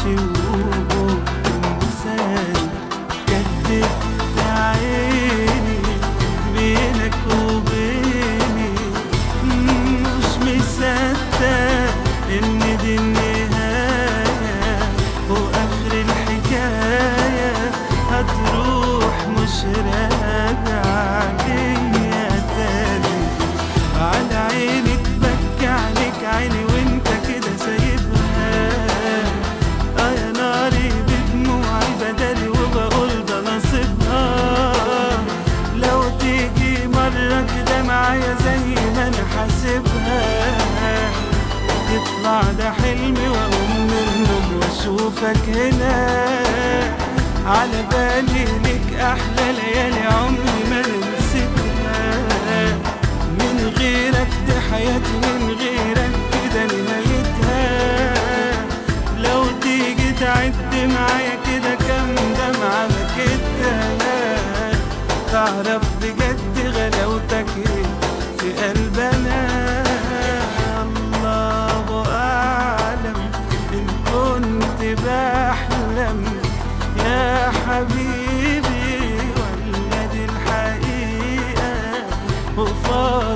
وتنساني كدبت عيني بينك وبيني مش مصدق ان دي النهاية واخر الحكاية هتروح مش راجعة ليا تاني على عيني تبكي عليك عيني وانت كده سايبها اه يا ناري بدموعي بدالي وبقول ده نصيبها لو تيجي مرة كده معايا زي ما انا حاسبها يطلع ده حلمي واقوم من النوم واشوفك هنا على بالي ليك احلى ليالي عمري ما نسيتها من غيرك دي حياتي من غيرك كده نهايتها لو تيجي تعد معايا كده كام دمعة بكتها تعرف بجد غلاوتك ايه في قلبنا الله أعلم إن كنت بحلم يا حبيبي ولا دي الحقيقة وفاضل